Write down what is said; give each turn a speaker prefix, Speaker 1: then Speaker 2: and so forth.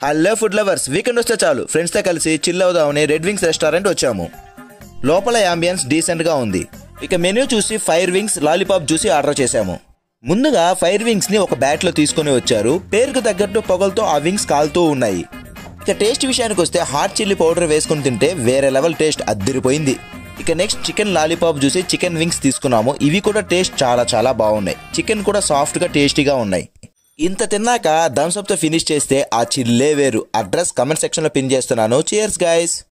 Speaker 1: hello food lovers weekend వస్తే చాలు ఫ్రెండ్స్తో కలిసి చిల్ అవుదామని రెడ్ వింగ్స్ రెస్టారెంట్ వచ్చాము లోపల యాంబియన్స్ డీసెంట్గా ఉంది ఇక మెనూ చూసి ఫైర్ వింగ్స్ లాలీపాప్ చూసి ఆర్డర్ చేశాము ముందుగా ఫైర్ వింగ్స్ ని ఒక బ్యాట్ లో తీసుకొని వచ్చారు పేరుకు తగ్గట్టు పొగలతో ఆ వింగ్స్ కాలుతూ ఉన్నాయి ఇక టేస్ట్ విషయానికి వస్తే హాట్ చిల్లీ పౌడర్ వేసుకుని తింటే వేరే లెవెల్ టేస్ట్ అద్దరిపోయింది ఇక నెక్స్ట్ చికెన్ లాలీపాప్ చూసి చికెన్ వింగ్స్ తీసుకున్నాము ఇవి కూడా టేస్ట్ చాలా చాలా బాగున్నాయి చికెన్ కూడా సాఫ్ట్ గా టేస్టీగా ఉన్నాయి ఇంత తిన్నాక థమ్స్ అప్ తో ఫినిష్ చేస్తే ఆ చిల్లే వేరు అడ్రస్ కమెంట్ సెక్షన్ లో పిన్ చేస్తున్నాను చియర్స్ గైస్